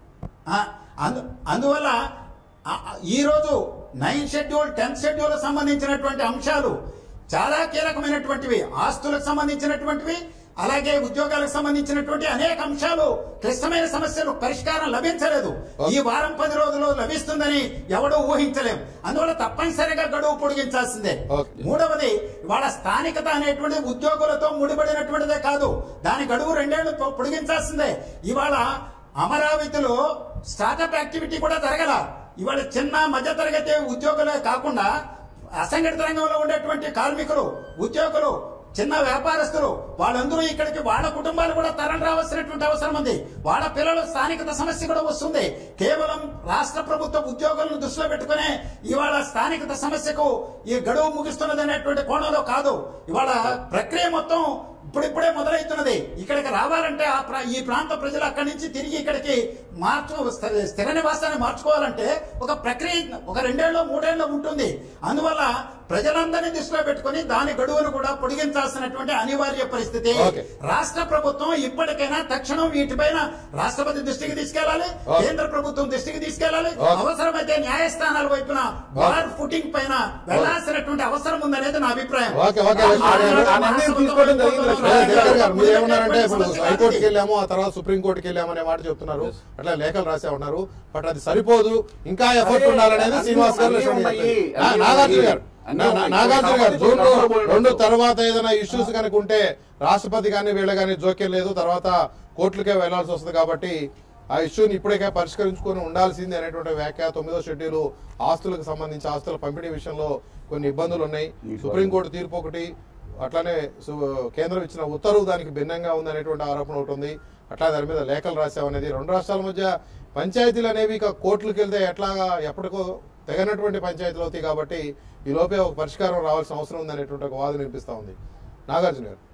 ఆ, అందు అందువల్ల ఆ, ఆ, ఈ రోజు నైన్ షెడ్యూల్ టెన్త్ షెడ్యూల్ సంబంధించినటువంటి అంశాలు చాలా కీలకమైనటువంటివి ఆస్తులకు సంబంధించినటువంటివి అలాగే ఉద్యోగాలకు సంబంధించినటువంటి అనేక అంశాలు క్లిష్టమైన సమస్యలు పరిష్కారం లభించలేదు ఈ వారం పది రోజులు లభిస్తుందని ఎవడూ ఊహించలేం అందువల్ల తప్పనిసరిగా గడువు పొడిగించాల్సిందే ఓకే. మూడవది వాళ్ళ స్థానికత అనేటువంటి ఉద్యోగులతో ముడిపడినటువంటిదే కాదు దాని గడువు రెండేళ్లు పొ- పొడిగించాల్సిందే ఇవాళ అమరావతిలో స్టార్టప్ యాక్టివిటీ కూడా జరగల ఇవాళ చిన్న మధ్య తరగతి ఉద్యోగులే కాకుండా అసంఘటిత రంగంలో ఉండేటువంటి కార్మికులు ఉద్యోగులు చిన్న వ్యాపారస్తులు వాళ్ళందరూ ఇక్కడికి వాళ్ళ కుటుంబాలు కూడా తరలి రావాల్సినటువంటి అవసరం ఉంది వాళ్ళ పిల్లల స్థానికత సమస్య కూడా వస్తుంది కేవలం రాష్ట్ర ప్రభుత్వ ఉద్యోగులను దృష్టిలో పెట్టుకునే ఇవాళ స్థానికత సమస్యకు ఈ గడువు ముగిస్తున్నది అనేటువంటి కోణంలో కాదు ఇవాళ ప్రక్రియ మొత్తం ఇప్పుడిప్పుడే మొదలవుతున్నది ఇక్కడికి రావాలంటే ఆ ప్రా- ఈ ప్రాంత ప్రజలు అక్కడి నుంచి తిరిగి ఇక్కడికి మార్చు స్థిర- స్థిర నివాసాన్ని మార్చుకోవాలంటే ఒక ప్రక్రియ ఒక రెండేళ్ళు మూడేళ్ళు ఉంటుంది అందువల్ల ప్రజలందరినీ దృష్టిలో పెట్టుకుని దాని గడువును కూడా పొడిగించాల్సినటువంటి అనివార్య పరిస్థితి ఓకే. రాష్ట్ర ప్రభుత్వం ఇప్పటికైనా తక్షణం వీటిపైన రాష్ట్రపతి దృష్టికి తీసుకెళ్లాలి ఓకే. కేంద్ర ప్రభుత్వం దృష్టికి తీసుకెళ్లాలి ఓకే. అవసరమైతే న్యాయస్థానాల వైపున బార్ ఫుటింగ్ పైన వెళ్లాల్సినటువంటి అవసరం ఉందనేది నా అభిప్రాయం ఓకే, ఓకే, లక్ష్మణ్ గారు. ఆ నిర్ణయం తీసుకోవడం జరిగింది, లక్ష్మణ్ లేదా గారు. దినకర్ గారు మీరు ఏమన్నారంటే ఇప్పుడు సమస్య హైకోర్టుకి కాదు. వెళ్ళాము ఆ తర్వాత సుప్రీం కోర్టుకి వెళ్ళాము అనే మాట చెప్తున్నారు అట్లా లేఖలు రాసే ఉన్నారు బట్ అది సరిపోదు ఇంకా ఎఫర్ట్ అదే, ఉండాలనేది అన్నీ శ్రీనివాస్ గారు అన్నీ లక్ష్మణ్ గారు ఉన్నాయి, చెప్పారు. అన్నీ నా- నాగార్జున గారు అన్నీ నా- ఉన్నాయి. నాగార్జున గారు ఇప్పుడు జూన్ సంబంధించిన రెండు సంబంధించిన తర్వాత ఏదైనా ఇష్యూస్ కనుక ఉంటే రాష్ట్రపతి కానీ వీళ్ళ కానీ జోక్యం లేదు తర్వాత కోర్టులకే వెళ్లాల్సి వస్తుంది కాబట్టి ఆ ఇష్యూని ఇప్పటికే పరిష్కరించుకొని ఉండాల్సింది అనేటువంటి వ్యాఖ్య తొమ్మిదో షెడ్యూల్ ఆస్తులకు సంబంధించి ఆస్తుల పంపిణీ విషయంలో కొన్ని ఇబ్బందులు ఉన్నాయి సుప్రీంకోర్టు తీర్పు ఒకటి అట్లానే సు- కేంద్రం ఇచ్చిన ఉత్తర్వు దానికి భిన్నంగా ఉంది అనేటువంటి ఆరోపణ ఒకటి ఉంది అట్లా దాని మీద లేఖలు రాసామనేది రెండు రాష్ట్రాల మధ్య పంచాయతీలు అనేవి ఇక కోర్టులకు వెళ్తే ఎట్లాగా ఎప్పటికో తెగనటువంటి పంచాయతీలు అవుతాయి కాబట్టి ఈ లోపే ఒక పరిష్కారం రావాల్సిన అవసరం ఉంది అనేటువంటి ఒక వాదన వినిపిస్తా ఉంది నాగార్జున గారు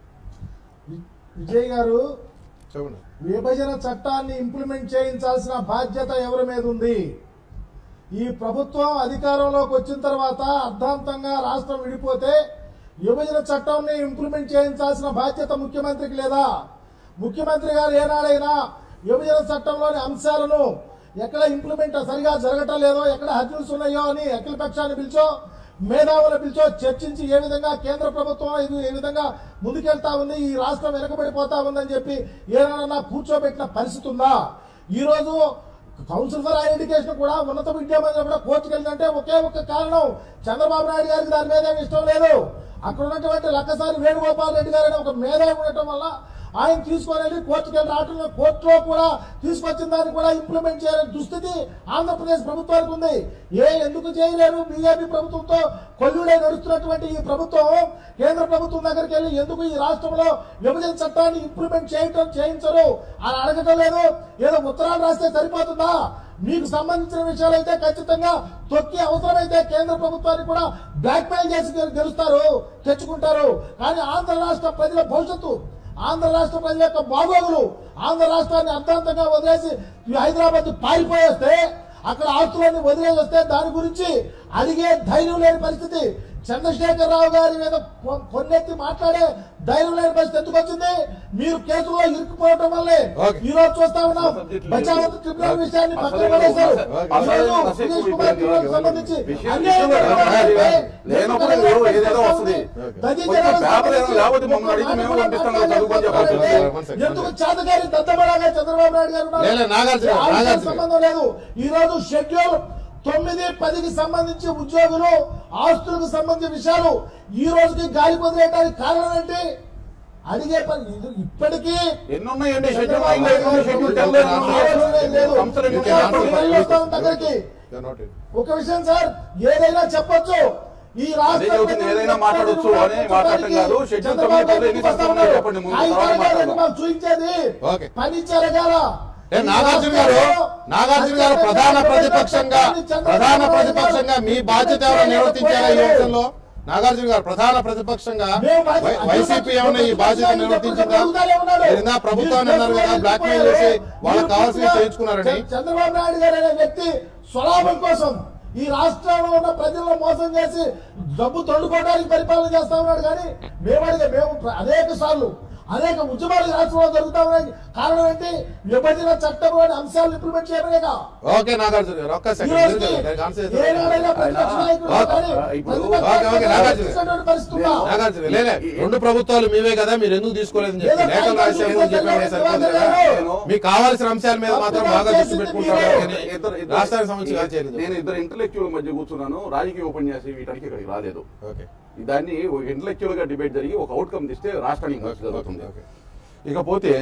వి- విజయ్ గారు చెప్పండి విభజన చట్టాన్ని ఇంప్లిమెంట్ చేయించాల్సిన బాధ్యత ఎవరి మీద ఉంది ఈ ప్రభుత్వం అధికారంలోకి వచ్చిన తర్వాత అర్ధాంతంగా రాష్ట్రం విడిపోతే విభజన చట్టాన్ని ఇంప్లిమెంట్ చేయించాల్సిన బాధ్యత ముఖ్యమంత్రికి లేదా ముఖ్యమంత్రి గారు ఏనాడైనా విభజన చట్టంలోని అంశాలను ఎక్కడ ఇంప్లిమెంట్ సరిగా జరగటం లేదో ఎక్కడ హద్దులు ఉన్నాయో అని అఖిల పక్షాన్ని పిలిచో మేధావులు పిలిచో చర్చించి ఏ విధంగా కేంద్ర ప్రభుత్వం ఇది ఏ విధంగా ముందుకెళ్తా ఉంది ఈ రాష్ట్రం వెనకబడిపోతా ఉందని చెప్పి ఏనాడన్నా కూర్చోబెట్టిన పరిస్థితి ఉందా ఈ రోజు కౌన్సిల్ ఫర్ హైయర్ ఎడ్యుకేషన్ కూడా ఉన్నత విద్యా మంత్రి కూడా కోర్టుకు వెళ్ళిందంటే ఒకే ఒక్క కారణం చంద్రబాబు నాయుడు గారికి దాని మీద ఏమి ఇష్టం లేదు అక్కడ ఉన్నటువంటి లక్కసారి వేణుగోపాల్ రెడ్డి గారు అనే ఒక మేధావి ఉండటం వల్ల ఆయన తీసుకొని వెళ్ళి కోర్టుకు వెళ్ళి రావటంలో కోర్టులో కూడా తీసుకొచ్చిన దాన్ని కూడా ఇంప్లిమెంట్ చేయాలని దుస్థితి ఆంధ్రప్రదేశ్ ప్రభుత్వానికి ఉంది ఏ ఎందుకు చేయలేరు బీజేపీ ప్రభుత్వంతో కొల్లుడే నడుస్తున్నటువంటి ఈ ప్రభుత్వం కేంద్ర ప్రభుత్వం దగ్గరికి వెళ్ళి ఎందుకు ఈ రాష్ట్రంలో విభజన చట్టాన్ని ఇంప్లిమెంట్ చేయటం చేయించరు అని అడగటం లేదు ఏదో ఉత్తరాలు రాస్తే సరిపోతుందా మీకు సంబంధించిన విషయాలైతే ఖచ్చితంగా తొక్కి అవసరమైతే కేంద్ర ప్రభుత్వాన్ని కూడా బ్లాక్ మెయిల్ చేసి గెలు- గెలుస్తారు తెచ్చుకుంటారు కానీ ఆంధ్ర రాష్ట్ర ప్రజల భవిష్యత్తు ఆంధ్ర రాష్ట్ర ప్రజల యొక్క బాగోగులు ఆంధ్ర రాష్ట్రాన్ని అర్థాంతంగా వదిలేసి ఈ హైదరాబాద్ పారిపోయేస్తే అక్కడ ఆస్తులన్నీ వదిలేసి వస్తే దాని గురించి అడిగే ధైర్యం లేని పరిస్థితి చంద్రశేఖరరావు గారి మీద కొ- కొన్నెత్తి మాట్లాడే ధైర్యం లేని పరిస్థితి ఎందుకు వచ్చింది మీరు కేసులో ఇరుక్కుపోవటం వల్లే ఓకే. ఈ రోజు చూస్తా ఉన్నాం సబ్జెక్ట్ లేదు. Bachawat tribunal okay. విషయాన్ని పక్కన అసలు పడేశారు అసలు ఈ రోజు అసలు సునీష్ ఎక్కువ కుమార్ ఇబ్బంది జిల్లాకు సంబంధించి విషయం- అన్యాయం విషయం జరగాలంటే లేనప్పుడు ఎందుకు ఎవరు ఏదేదో జరగాలి? వస్తుంది. దళిత కొంచెం జనాలకు పేపర్ ఏదో సంబంధించి లేకపోతే మమ్మల్ని అడిగితే మేము పంపిస్తాం కదా, చదువుకొని చెప్పాలి. చెప్పాలంటే One second. ఎందుకు చేతగారి దద్దబడాగా చంద్రబాబు నాయుడు గారు ఉన్నారు? లేదు, నాగార్జున, ఆ విషయం నాగార్జున. సంబంధం లేదు ఈ రోజు షెడ్యూల్ తొమ్మిది పదికి సంబంధించి ఉద్యోగులు ఆస్తులకు సంబంధించిన విషయాలు ఈ రోజుకి గాలి వదిలేయడానికి కారణం ఏంటి అడిగే పని ఇది- ఇప్పటికీ ఎన్ని ఉన్నాయండి షెడ్యూల్ నైన్ లో ఎన్ని ఉన్నాయి? షెడ్యూల్ టెన్ లో ఎన్ని ఉన్నాయి? లేదు, లేదు. సంస్థలు ఎన్ని ఇంకా ఉన్నాయి? పది నెలలు వస్తా ఉంది దగ్గరికి They are not in. ఒక విషయం సార్ ఏదైనా చెప్పొచ్చు ఈ అదే చెబుతుంది, ఏదైనా మాట్లాడొచ్చు అని మాట్లాడటం కాదు. షెడ్యూల్ చంద్రబాబు తొమ్మిది నాయుడు ఎన్ని సంస్థలు ఉన్నాయో చెప్పండి ముందు, కాగితాలు తర్వాత కాదండి మాట్లాడదాం. మాకు చూపించేది ఓకే. పని జరగాల ఏ నాగార్జున గారు నాగార్జున గారు ప్రధాన ప్రతిపక్షంగా ప్రధాన ప్రతిపక్షంగా మీ బాధ్యత ఎవరైనా నిర్వర్తించారా ఈ అంశంలో నాగార్జున గారు ప్రధాన ప్రతిపక్షంగా వై- వైసీపీ ఏమైనా ఈ బాధ్యత నిర్వర్తించిందా మీరు ఇందా ప్రభుత్వాన్ని అన్నారు కదా బ్లాక్ మెయిల్ చేసి వాళ్ళకి కావాల్సినవి చేయించుకున్నారని చంద్రబాబు నాయుడు గారు అనే వ్యక్తి స్వలాభం కోసం ఈ రాష్ట్రంలో ఉన్న ప్రజలను మోసం చేసి డబ్బు తొడుకోవడానికి పరిపాలన చేస్తా ఉన్నాడు కానీ మేము అడిగే మేము ప్ర- అనేక సార్లు అనేక ఉద్యమాలు ఈ రాష్ట్రంలో జరుగుతా ఉన్నాయి కారణం ఏంటి విభజన చట్టంలోని అంశాలు ఇంప్లిమెంట్ చేయడమేగా ఓకే నాగార్జున గారు ఒక్క ఈ సెకండ్ రోజుకి మీరు దానికి ఆన్సర్ చేస్తారు. ఏనాడైనా ప్రతిపక్ష నాయకుడు ఓకే. కానీ ఇప్పుడు ప్రతిపక్ష ఓకే, ఓకే, నాగార్జున. చేసినటువంటి పరిస్థితి ఉందా? నాగార్జున లేలే రెండు ప్రభుత్వాలు మీవే కదా మీరు ఎందుకు తీసుకోలేదని చెప్పి లేఖలు రాసేమని చెప్పాము సరిపోతుంది కదా మీకు కావాల్సిన అంశాల మీద మాత్రం బాగా దృష్టి పెట్టుకుంటారు కానీ ఇద్దరు- ఇద్దరు- రాష్ట్రానికి సంబంధించి కాదు చేయలేదు నేను ఇద్దరు ఇంటలెక్చువల్ మధ్య కూర్చున్నాను రాజకీయ ఉపన్యాసం వీటానికి ఇక్కడికి రాలేదు ఓకే దాన్ని ఒక ఇంటలెక్చువల్ గా డిబేట్ జరిగి ఒక అవుట్కమ్ తీస్తే రాష్ట్రానికి మంచి జరుగుతుంది ఓకే. ఇకపోతే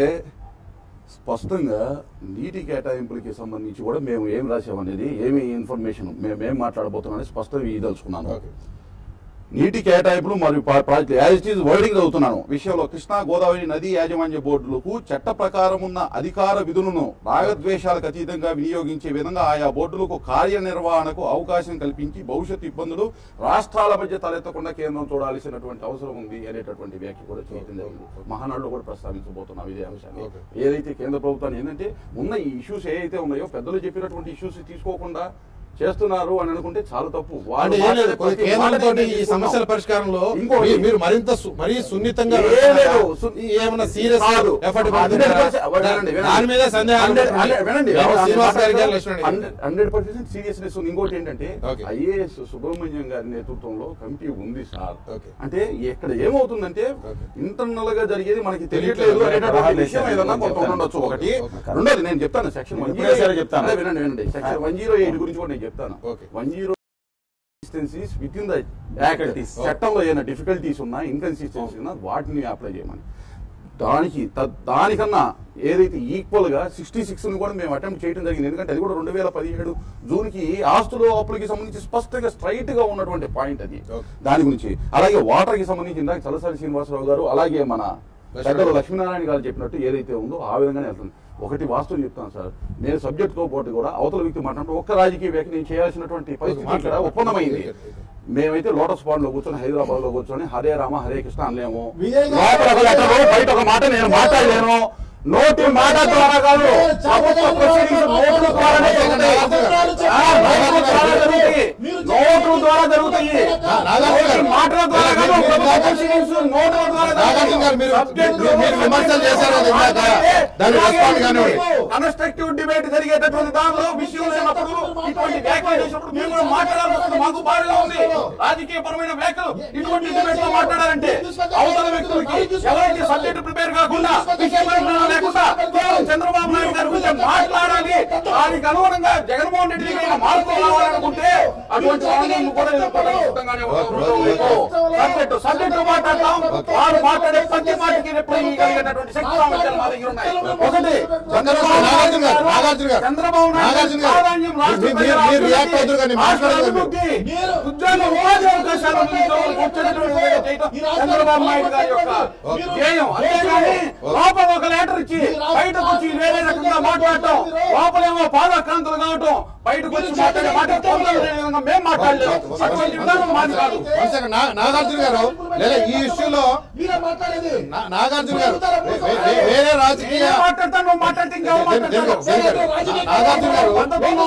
స్పష్టంగా నీటి కేటాయింపులకి సంబంధించి కూడా మేము ఏం రాసామనేది ఏమి ఇన్ఫర్మేషన్ మేము ఏం మాట్లాడబోతున్నాం స్పష్టంగా ఇదలుచుకున్నాను ఓకే నీటి కేటాయింపులు మరియు ప్రా- ప్రాజెక్టులు యాజ్ ఇట్ ఈజ్ వర్డింగ్ చదువుతున్నాను విషయంలో కృష్ణా గోదావరి నదీ యాజమాన్య బోర్డులకు చట్ట ప్రకారం ఉన్న అధికార విధులను రాగద్వేషాలకు అతీతంగా వినియోగించే విధంగా ఆయా బోర్డులకు కార్యనిర్వహణకు అవకాశం కల్పించి భవిష్యత్తు ఇబ్బందులు రాష్ట్రాల మధ్య తలెత్తకుండా కేంద్రం చూడాల్సినటువంటి అవసరం ఉంది అనేటటువంటి వ్యాఖ్య కూడా చేయడం జరిగింది మహానాడులో కూడా ప్రస్తావించబోతున్నాం ఇదే అంశాన్ని ఓకే. ఏదైతే కేంద్ర ప్రభుత్వాన్ని ఏంటంటే ఉన్న ఈ ఇష్యూస్ ఏవైతే ఉన్నాయో పెద్దలు చెప్పినటువంటి ఇష్యూస్ తీసుకోకుండా చేస్తున్నారు అని అనుకుంటే చాలా తప్పు వాళ్ళు అంటే ఏం లేదు మాట్లాడే కొద్ది ప్రతి కేంద్రంతో మాటని ఈ తీసుకుంటాం. సమస్యల పరిష్కారంలో ఇంకోటి. మీ- మీరు మరింత సు- మరీ సున్నితంగా ఏ వెళ్తున్నారా? లేదు. సు- ఈ ఏమన్నా సీరియస్ కాదు. ఎఫర్ట్ హండ్రెడ్ పర్సెంట్ వినండి, వినండి. దాని మీద సందేహాలు హండ్రెడ్- ఉన్నాయి. హండ్రెడ్- వినండి. మేము అవును, శ్రీనివాస్ గారి గారు hundred Laxman hundred- hundred percent seriousness ఉంది ఇంకోటి ఏంటంటే ఓకే. ఐఏఎస్ సుబ్రహ్మణ్యం గారి నేతృత్వంలో కమిటీ ఉంది సార్ ఓకే. అంటే ఇక్కడ ఏమవుతుందంటే ఓకే. ఇంటర్నల్ గా జరిగేది మనకి తెలియట్లేదు అనేటటువంటి విషయం ఏదన్నా కొంత ఉండొచ్చు ఒకటి ఓకే. రెండోది నేను చెప్తాను సెక్షన్ వన్ ఇప్పుడే సరే చెప్తాను. వినండి వినండి సెక్షన్ వన్ జీరో ఎయిట్ గురించి కూడా నేను చెప్తాను okay. One zero with in the act Difficulties. చట్టంలో ఏమైనా డిఫికల్టీస్ ఉన్నా ఇన్కన్సిస్టెన్సీ ఉన్నా వాటిని అప్లై చేయమని దానికి త- దానికన్నా ఏదైతే ఈక్వల్ గా సిక్స్టీ సిక్స్ కూడా మేము అటెంప్ట్ చేయడం జరిగింది ఎందుకంటే అది కూడా రెండు వేల పదిహేడు జూన్ కి ఆస్తులు అప్పులకి సంబంధించి స్పష్టంగా స్ట్రైట్ గా ఉన్నటువంటి పాయింట్ అది Okay. దాని గురించి అలాగే వాటర్ కి సంబంధించి ఇందాక చలసాని శ్రీనివాసరావు గారు అలాగే మన పెద్దలు లక్ష్మీనారాయణ గారు చెప్పినట్టు ఏదైతే ఉందో ఆ విధంగానే వెళ్తుంది ఒకటి వాస్తవం చెప్తాను సార్ నేను సబ్జెక్ట్ తో పాటు కూడా అవతల వ్యక్తి మాట్లాడుతూ ఒక్క రాజకీయ వ్యక్తి నేను చేయాల్సినటువంటి పరిస్థితి ఇక్కడ ఒప్పందమైంది మేమైతే లోటస్ పాండ్ లో కూర్చొని హైదరాబాద్ లో కూర్చొని హరే రామ హరే కృష్ణ అనలేము విజయ్ గారు- లోపల ఒక లెటరు, బయట ఒక మాట నేను మాట్లాడలేను నోటి మాట ద్వారా కాదు ప్రభుత్వ proceedings నోటు ద్వారానే జరుగుతాయి. ఆ, నోటు ద్వారా జరుగుతాయి. నోటు ద్వారా జరుగుతాయి నాగార్జున గారు. నోటి మాటల ద్వారా కాదు ప్రభుత్వ proceedings నోటుల ద్వారా నాగార్జున గారు మీరు Subject మీరు- మీరు విమర్శలు చేశారు కదా ఇందాక దాని రెస్పాండ్ కానివ్వండి కన్స్ట్రక్టివ్ డిబేట్ జరిగేటటువంటి దానిలో విషయం లేనప్పుడు ఇటువంటి వ్యాఖ్యలు చేసినప్పుడు మేము కూడా మాట్లాడాల్సి వస్తుంది మాకు బాధగా ఉంది రాజకీయ పరమైన వ్యాఖ్యలు ఇటువంటి డిబేట్ లో మాట్లాడాలంటే అవతల వ్యక్తులకి ఎవరికి సబ్జెక్ట్ ప్రిపేర్ కాకుండా విషయ పరిజ్ఞానం లేకుండా కేవలం చంద్రబాబు నాయుడు గారి గురించి మాట్లాడాలి దానికి అనుగుణంగా జగన్మోహన్ రెడ్డి గారి మార్పు రావాలనుకుంటే అటువంటి వాళ్ళని కూడా ఎదుర్కోవడానికి సిద్ధంగానే ఉన్నాం. సబ్జెక్టు సబ్జెక్టు మాట్లాడతాం వారు మాట్లాడే ప్రతి మాటకి రిప్లై ఇవ్వగలిగేటటువంటి శక్తి సామర్థ్యాలు మా దగ్గర ఉన్నాయి ఒకటి చంద్రబాబు నాగార్జున గారు, నాగార్జున గారు. చంద్రబాబు నాయుడు నాగార్జున గారు. ప్రాధాన్యం రాష్ట్ర మీరు- ప్రజల మీరు- మీరు అభివృద్ధి, రియాక్ట్ అవుతున్నారు కానీ రాష్ట్ర మాట్లాడలేదు మీరు. అభివృద్ధి, మీరు- ఉద్యోగ ఉపాధి అవకాశాల ఉద్యోగులకు వచ్చేటటువంటి విధంగా చేయటం చంద్రబాబు నాయుడు గారి యొక్క మీరు- ధ్యేయం అంతేగాని లోపల ఒక లెటర్ ఇచ్చి బయటకు వచ్చి వేరే రకంగా మాట్లాడటం లోపలేమో పాదాక్రాంతులు కావటం బయటకు వచ్చి మాట్లాడే మాట పొందలేని విధంగా మేము మాట్లాడలేము అటువంటి విధానం మాది కాదు వన్ సెకండ్, నా- నాగార్జున గారు లేదా ఈ ఇష్యూలో మీరే మాట్లాడేది నా- నాగార్జున గారు వే- వే- వే- వేరే రాజకీయ నేనే మాట్లాడతాను నువ్వు మాట్లాడితే ఇంకా ఎవరు దేని- దేని- మాట్లాడతారు? దేని- దేని- నాగార్జున గారు వంద పనులు ఉన్నాయి,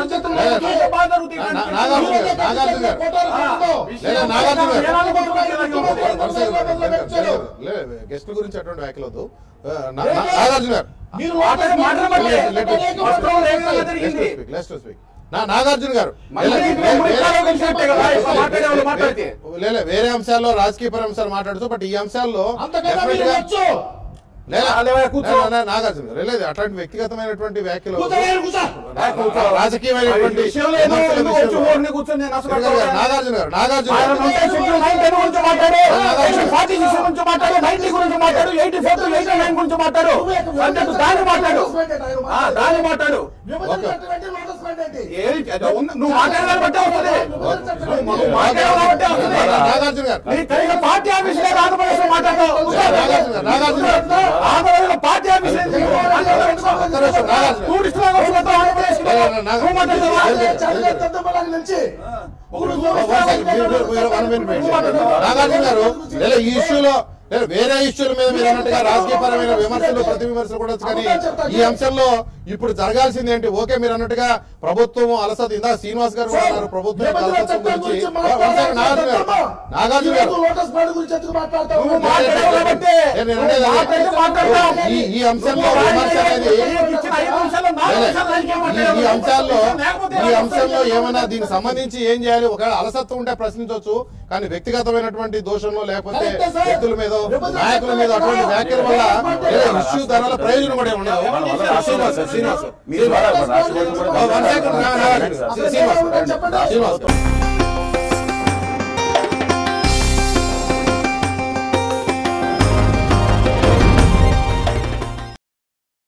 భవిష్యత్తులో లేదా, చూసే బాధ నా- జరుగుతుంది. నా- నాగార్జున గారు, నాగార్జున గారు. కోటాలు కొట్టుకో. లేదా నాగార్జున గారు. జనాలు కొట్టుకోవడానికి వచ్చారు. గెస్ట్ గురించి అటువంటి వ్యాఖ్యలు వద్దు ఆ, నా- నా- నాగార్జున గారు మీరు లోపల మాట్లాడమంటే Let- let- let- వస్త్రం ఏ విధంగా Let's జరిగింది? speak, let's speak. నా నాగార్జున గారు మళ్ళీ లే- ఇప్పుడు లే- మూడు వేరే- కాలాలు కలిసినట్టే కదా, ఇప్పుడు మాట్లాడే వాళ్ళు మాట్లాడితే. లే- లే, వేరే అంశాల్లో రాజకీయపర అంశాలు మాట్లాడుతూ బట్ ఈ అంశాల్లో అంతకన్నా definitely మీరు గా- వచ్చు లే- లే, అదే కూర్చో. లే, లే, నాగార్జున గారు లేదు అట్లాంటి వ్యక్తిగతమైనటువంటి వ్యాఖ్యలు కూర్చోలేరు, కూర్చో. రాజకీయమైనటువంటి విషయంలో ఏదో విమర్శల ఎందుకు విషయంలో. వచ్చి ఊరిని కూర్చొని నేను అసలు నాగార్జున గారు, నాగార్జున గారు నాగార్జున ఆయన గారు ఉంటే సెక్షన్ నైన్ టెన్ గురించి మాట్లాడు సెక్షన్ ఫార్టీ సిక్స్ గురించి మాట్లాడు నైన్టీ గురించి మాట్లాడు ఎయిటీ ఫోర్ ఎయిటీ నైన్ గురించి మాట్లాడు అంటే దాన్ని మాట్లాడు ఆ, దాన్ని మాట్లాడు విభజన ఓకే. చట్టం అంటే లోటస్ పాయింట్ ఏంటి? ఏది అది ఉంది. నువ్వు మాట్లాడాలని బట్టే వస్తుంది విభజన చట్టం నువ్వు ఏంటి? నువ్వు మాట్లాడాలని బట్టే వస్తుంది నాగార్జున గారు నీ కలిగిన పార్టీ ఆఫీస్ లేదు ఆంధ్రప్రదేశ్ లో మాట్లాడతావు నాగార్జున గారు, నాగార్జున గారు. ఆంధ్రప్రదేశ్ లో పార్టీ ఆఫీస్ లేదు టూరిస్ట్ లాగా వస్తున్నావు ఆంధ్రప్రదేశ్ లో. నువ్వు మాట్లాడతావా? చదివే దద్దమ్మలాగా నిలిచి ఒకడు వన్ సెకండ్, మీరు- మీరు- మీరు వన్ మినిట్ వెయిట్ చేయండి. నాగార్జున గారు లేదా ఈ ఇష్యూలో లేదా వేరే ఇష్యూల మీద మీరు అన్నట్టుగా రాజకీయపరమైన విమర్శలు ప్రతి విమర్శలు కూడా వచ్చు కానీ ఈ అంశంలో ఇప్పుడు జరగాల్సింది ఏంటి ఓకే మీరు అన్నట్టుగా ప్రభుత్వం అలసత ఇందా శ్రీనివాస్ గారు కూడా అన్నారు ప్రభుత్వం యొక్క విభజన అలసత్వం చట్టం గురించి గురించి వన్ సెకండ్, నాగార్జున గారు నాగార్జున గారు ఈరోజు లోటస్ పాయింట్ గురించి ఎందుకు మాట్లాడతావు నువ్వు మాట్లాడావు కాబట్టి నేను నేను అనేది నువ్వు మాట్లాడితే మాట్లాడతావు. ఈ ఈ అంశంలో విమర్శ అనేది నీకు ఇచ్చిన ఐదు నిమిషాల్లో నాలుగు నిమిషాలు రాజకీయం ఈ- మాట్లాడావు. ఈ అంశాల్లో లేకపోతే ఈ ఎలా అంశంలో వస్తుంది? ఏమైనా దీనికి సంబంధించి ఏం చేయాలి ఒకవేళ అలసత్వం ఉంటే ప్రశ్నించవచ్చు కానీ వ్యక్తిగతమైనటువంటి దోషంలో లేకపోతే కరెక్టే సార్. వ్యక్తుల మీద విభజన నాయకుల మీద అటువంటి వ్యాఖ్యల వల్ల ఇష్యూ ధరల ప్రయోజనం కూడా ఉండదు శ్రీనివాస్ సార్, శ్రీనివాస్ సార్. మీ ద్వారా రాష్ట్రపతి కూడా ఓ, వన్ సెకండ్, నా- నా- అసలు శ్రీనివాస్ ఏమవుతుందో చెప్పండి శ్రీనివాస్